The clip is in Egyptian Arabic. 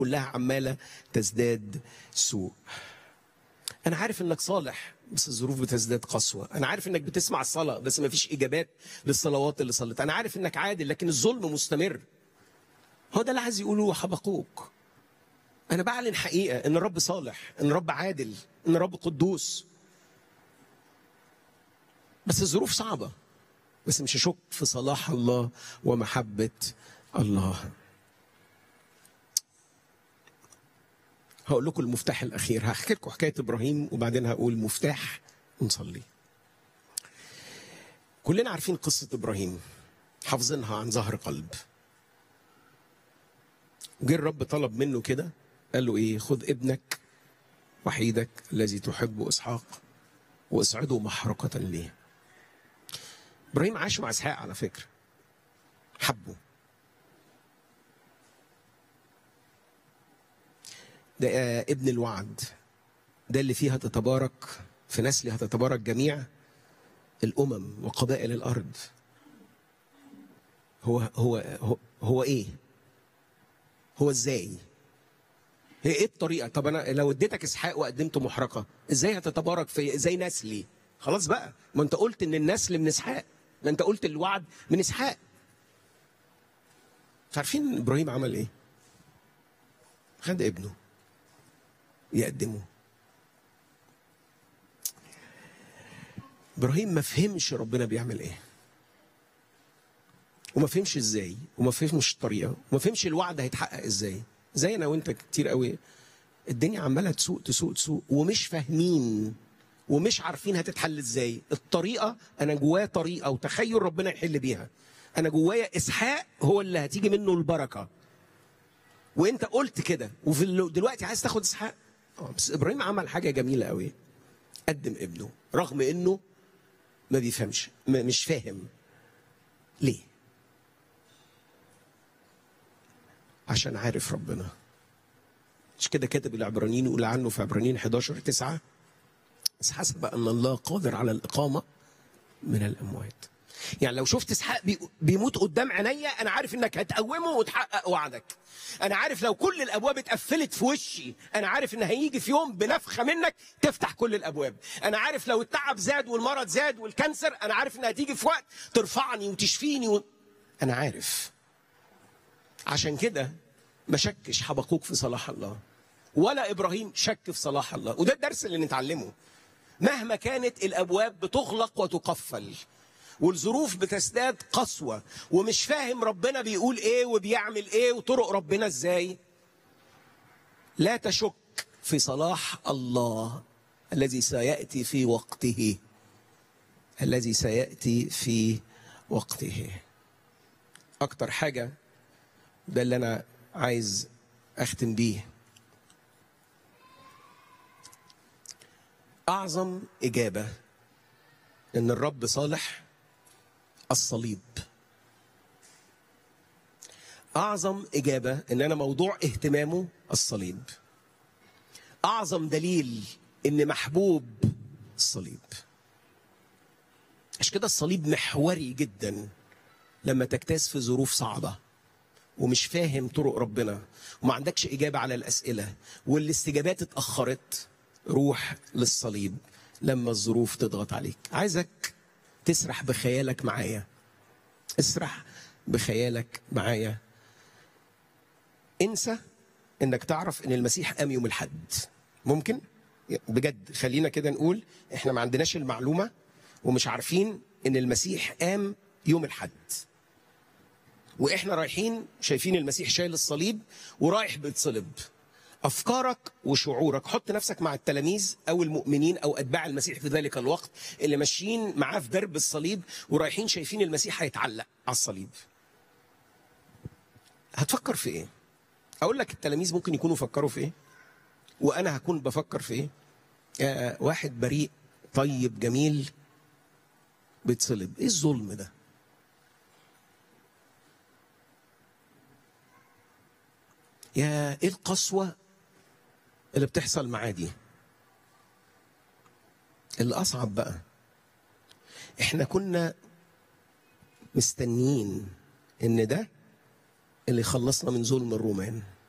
كلها عمالة تزداد سوء أنا عارف إنك صالح بس الظروف بتزداد قسوة أنا عارف إنك بتسمع الصلاة بس مفيش إجابات للصلوات اللي صليت أنا عارف إنك عادل لكن الظلم مستمر هو ده اللي عايز يقوله حبقوك أنا بعلن حقيقة إن الرب صالح إن الرب عادل إن الرب قدوس بس الظروف صعبة بس مش هشك في صلاح الله ومحبة الله هقول لكم المفتاح الأخير هحكي لكم حكاية إبراهيم وبعدين هقول مفتاح ونصلي كلنا عارفين قصة إبراهيم حافظينها عن ظهر قلب جه الرب طلب منه كده قال له ايه خذ ابنك وحيدك الذي تحبه اسحاق واصعده محرقة ليه ابراهيم عاش مع اسحاق على فكرة حبه ده آه، ابن الوعد ده اللي فيها تتبارك في نسله هتتبارك جميع الامم وقبائل الارض هو هو هو, هو ايه هو ازاي هي ايه الطريقه طب انا لو اديتك اسحاق وقدمته محرقه ازاي هتتبارك في ازاي نسلي خلاص بقى ما انت قلت ان النسل من اسحاق ما انت قلت الوعد من اسحاق مش عارفين ابراهيم عمل ايه خد ابنه يقدمه ابراهيم ما فهمش ربنا بيعمل ايه وما فهمش ازاي وما فهمش الطريقه وما فهمش الوعد هيتحقق ازاي زي انا وانت كتير قوي الدنيا عماله تسوق تسوق تسوق ومش فاهمين ومش عارفين هتتحل ازاي الطريقه انا جوايا طريقه وتخيل ربنا يحل بيها انا جوايا اسحاق هو اللي هتيجي منه البركه وانت قلت كده وفي ال- دلوقتي عايز تاخد اسحاق آه، بس ابراهيم عمل حاجه جميله قوي قدم ابنه رغم انه ما بيفهمش ما- مش فاهم ليه عشان عارف ربنا مش كده كاتب العبرانيين يقول عنه في عبرانيين 11 9 بس حسب ان الله قادر على الاقامه من الاموات يعني لو شفت اسحاق بي- بيموت قدام عينيا انا عارف انك هتقومه وتحقق وعدك انا عارف لو كل الابواب اتقفلت في وشي انا عارف ان هيجي في يوم بنفخه منك تفتح كل الابواب انا عارف لو التعب زاد والمرض زاد والكانسر انا عارف انها هتيجي في وقت ترفعني وتشفيني و... انا عارف عشان كده ما شكش حبقوك في صلاح الله ولا ابراهيم شك في صلاح الله وده الدرس اللي نتعلمه مهما كانت الابواب بتغلق وتقفل والظروف بتزداد قسوه ومش فاهم ربنا بيقول ايه وبيعمل ايه وطرق ربنا ازاي لا تشك في صلاح الله الذي سياتي في وقته الذي سياتي في وقته اكتر حاجه ده اللي انا عايز اختم بيه اعظم اجابه ان الرب صالح الصليب اعظم اجابه ان انا موضوع اهتمامه الصليب اعظم دليل ان محبوب الصليب عشان كده الصليب محوري جدا لما تجتاز في ظروف صعبه ومش فاهم طرق ربنا وما عندكش إجابة على الأسئلة والاستجابات اتأخرت روح للصليب لما الظروف تضغط عليك عايزك تسرح بخيالك معايا اسرح بخيالك معايا انسى انك تعرف ان المسيح قام يوم الحد ممكن بجد خلينا كده نقول احنا ما عندناش المعلومة ومش عارفين ان المسيح قام يوم الحد واحنا رايحين شايفين المسيح شايل الصليب ورايح بيتصلب افكارك وشعورك حط نفسك مع التلاميذ او المؤمنين او اتباع المسيح في ذلك الوقت اللي ماشيين معاه في درب الصليب ورايحين شايفين المسيح هيتعلق على الصليب هتفكر في ايه اقول لك التلاميذ ممكن يكونوا فكروا في ايه وانا هكون بفكر في ايه آه واحد بريء طيب جميل بيتصلب ايه الظلم ده يا ايه القسوة اللي بتحصل معاه دي اللي أصعب بقى احنا كنا مستنيين ان ده اللي يخلصنا من ظلم الرومان